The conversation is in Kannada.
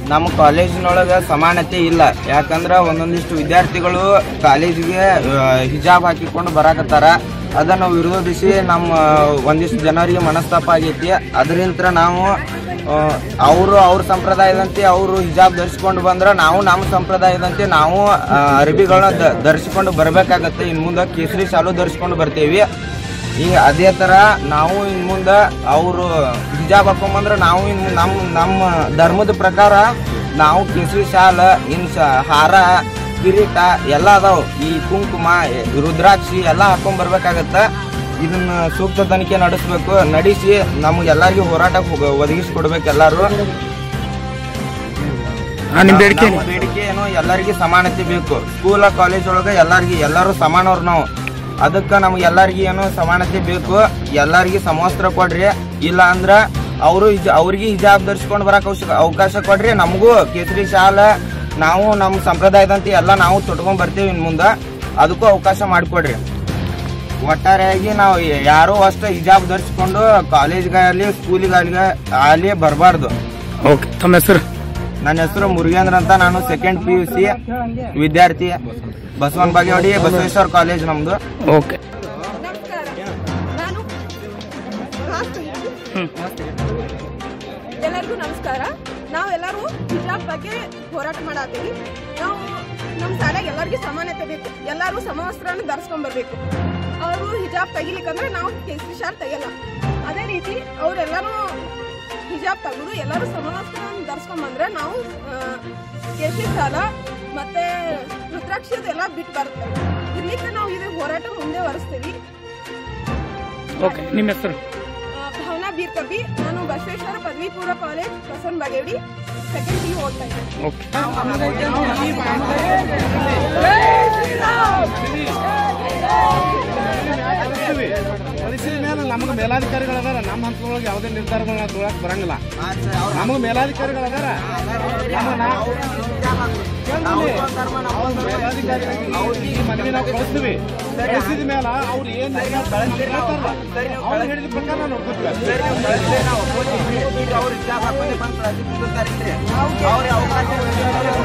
ನಮ್ಮ ಕಾಲೇಜಿನೊಳಗೆ ಸಮಾನತೆ ಇಲ್ಲ ಯಾಕಂದ್ರೆ ಒಂದೊಂದಿಷ್ಟು ವಿದ್ಯಾರ್ಥಿಗಳು ಕಾಲೇಜಿಗೆ ಆ, ಹಿಜಾಬ್ ಹಾಕಿಕೊಂಡು ಬರಾಕತ್ತಾರ ಅದನ್ನು ವಿರೋಧಿಸಿ ನಮ್ಮ ಒಂದಿಷ್ಟು ಜನರಿಗೆ ಮನಸ್ತಾಪ ಆಗೈತಿ ಅದರಿಂದ ನಾವು ಅವರು ಅವ್ರ ಸಂಪ್ರದಾಯದಂತೆ ಅವರು ಹಿಜಾಬ್ ಧರಿಸ್ಕೊಂಡು ಬಂದ್ರೆ ನಾವು ನಮ್ಮ ಸಂಪ್ರದಾಯದಂತೆ ನಾವು ಆ, ಅರಬಿಗಳನ್ನ ಧ- ಧರಿಸ್ಕೊಂಡು ಬರಬೇಕಾಗತ್ತೆ ಇನ್ನು ಮುಂದೆ ಕೇಸರಿ ಶಾಲು ಧರಿಸ್ಕೊಂಡು ಬರ್ತೇವೆ ಈಗ ಅದೇ ತರ ನಾವು ಇನ್ ಮುಂದೆ ಅವರು ಹಿಜಾಬ್ ಹಾಕೊಂಬಂದ್ರೆ ನಾವು ಇನ್ ನಮ್ಮ ನಮ್ಮ ಧರ್ಮದ ಪ್ರಕಾರ ನಾವು ಕೇಸರಿ ಶಾಲ ಇನ್ ಶ ಹಾರ ಕಿರೀಟ ಎಲ್ಲ ಅದಾವ ಈ ಕುಂಕುಮ ಎ- ರುದ್ರಾಕ್ಷಿ ಎಲ್ಲ ಹಾಕೊಂಡ್ ಬರ್ಬೇಕಾಗತ್ತ ಇದನ್ನ ಸೂಕ್ತ ತನಿಖೆ ನಡೆಸಬೇಕು ನಡೆಸಿ ನಮ್ಗೆಲ್ಲರಿಗೂ ಹೋರಾಟಕ್ಕೆ ಹೋಗ ಒದಗಿಸ್ಕೊಡ್ಬೇಕು ಎಲ್ಲಾರು ನಿಮ್ಮ ಬೇಡಿಕೆ ನಮ್ಮ ಬೇಡಿಕೆ ಏನು ಎಲ್ಲರಿಗೂ ಸಮಾನತೆ ಬೇಕು ಸ್ಕೂಲ ಕಾಲೇಜ್ ಒಳಗೆ ಎಲ್ಲರಿಗೂ ಎಲ್ಲರೂ ಸಮಾನವ್ರು ನಾವು ಅದಕ್ಕೆ ನಮ್ಗೆ ಎಲ್ಲರಿಗೂ ಏನು ಸಮಾನತೆ ಬೇಕು ಎಲ್ಲರಿಗೂ ಸಮವಸ್ತ್ರ ಕೊಡ್ರಿ ಇಲ್ಲ ಅಂದ್ರ ಅವರು ಅವ್ರಿಗೆ ಹಿಜಾಬ್ ಧರಿಸ್ಕೊಂಡು ಬರಕ್ ಅವಶ್ಯ ಅವಕಾಶ ಕೊಡ್ರಿ ನಮಗೂ ಕೇಸರಿ ಶಾಲ ನಾವು ನಮ್ಮ ಸಂಪ್ರದಾಯದಂತೆ ಎಲ್ಲ ನಾವು ತೊಟ್ಕೊಂಡ್ ಬರ್ತೀವಿ ಇನ್ ಮುಂದೆ ಅದಕ್ಕೂ ಅವಕಾಶ ಮಾಡಿಕೊಡ್ರಿ ಒಟ್ಟಾರೆಯಾಗಿ ನಾವು ಯಾರು ಅಷ್ಟು ಹಿಜಾಬ್ ಧರಿಸ್ಕೊಂಡು ಕಾಲೇಜ್ಗಾಗಲಿ ಸ್ಕೂಲಿಗಾಗಲಿ ಅಲ್ಲಿ ಬರಬಾರ್ದು ಓಕೆ ತಮ್ಮ ಹೆಸರು ನನ್ನ ಹೆಸರು ಮುರುಗೇಂದ್ರ ಅಂತ ನಾನು ಸೆಕೆಂಡ್ ಪಿ ಯು ಸಿ ವಿದ್ಯಾರ್ಥಿ ಬಸವನ ಬಾಗೇವಾಡಿ ಬಸವೇಶ್ವರ ಕಾಲೇಜ್ ನಮ್ದು ಓಕೆ ನಮಸ್ಕಾರ ನಾನು ಎಲ್ಲರಿಗೂ ನಮಸ್ಕಾರ ನಾವೆಲ್ಲರೂ ಹಿಜಾಬ್ ಬಗ್ಗೆ ಹೋರಾಟ ಮಾಡತ್ತೀವಿ ನಾವು ನಮ್ಮ ಶಾಲೆಗೆ ಎಲ್ಲರಿಗೂ ಸಮಾನತೆ ಬೇಕು ಎಲ್ಲರೂ ಸಮವಸ್ತ್ರನ ಧರಿಸ್ಕೊಂಡ್ ಬರ್ಬೇಕು ಅವರು ಹಿಜಾಬ್ ತೆಗಿಲಿಕ್ಕಂದ್ರೆ ನಾವು ಕೇಸರಿ ಶಾಲ್ ತೆಗಿಯಲ್ಲ ಅದೇ ರೀತಿ ಅವರೆಲ್ಲರೂ ಹಿಜಾಬ್ ತೆಗೆದು ಎಲ್ಲರೂ ಸಮವಸ್ತ್ರನ ಧರಿಸ್ಕೊಂಡ್ ಬಂದ್ರೆ ನಾವು ಆ, ಕೇಸರಿ ಶಾಲ ಮತ್ತೆ ರುದ್ರಾಕ್ಷಿದು ಎಲ್ಲ ಬಿಟ್ಟು ಬರ್ತೇವೆ ಇರ್ಲಿಕ್ಕೆ ನಾವು ಇದು ಹೋರಾಟ ಮುಂದೆ ವರಿಸ್ತೀವಿ ಓಕೆ ನಿಮ್ಮ ಹೆಸರು ಆ, ಭಾವನಾ ಬೀರ್ಕಬ್ಬಿ ನಾನು ಬಸವೇಶ್ವರ ಪದವಿ ಪೂರ್ವ ಕಾಲೇಜ್ ಬಸವನ ಬಾಗೇವಾಡಿ ಸೆಕೆಂಡ್ ಪಿ ಓದ್ತಾ ಇದ್ದೇನೆ ಓಕೆ ಕಳಿಸಿದ ಮೇಲೆ ನಮಗೆ ಮೇಲಾಧಿಕಾರಿಗಳದಾರ ನಮ್ಮ ಹಂತದೊಳಗೆ ಯಾವುದೇ ನಿರ್ಧಾರಗಳನ್ನ ತೊಗೊಳಕ್ ಬರಂಗಿಲ್ಲ ನಮಗೆ ಮೇಲಾಧಿಕಾರಿಗಳದಾರ ನಮ್ಮನ್ನ ಕೇಳ್ತೀನಿ. ಅವ್ರ ಮೇಲಾಧಿಕಾರಿಗಳಿಗೆ ಈ ಮನವಿ ನಾವು ಕಳಿಸ್ತೀವಿ ಕಳಿಸಿದ ಮೇಲೆ ಅವ್ರು ಏನ್ ನಿರ್ಣಯ ತಗೊಳ್ತಾರಲ್ಲ, ಅವ್ರು ಹೇಳಿದ ಪ್ರಕಾರ ನಾವು ನೋಡ್ಕೊತೀವಿ ಅವ್ರು ಹಿಜಾಬ್ ಹಾಕೊಂಡು ಬಂದು ಪ್ರತಿಭಟಿಸ್ತಾರಿಲ್ರಿ. ಅವ್ರಿಗೆ ಅವಕಾಶ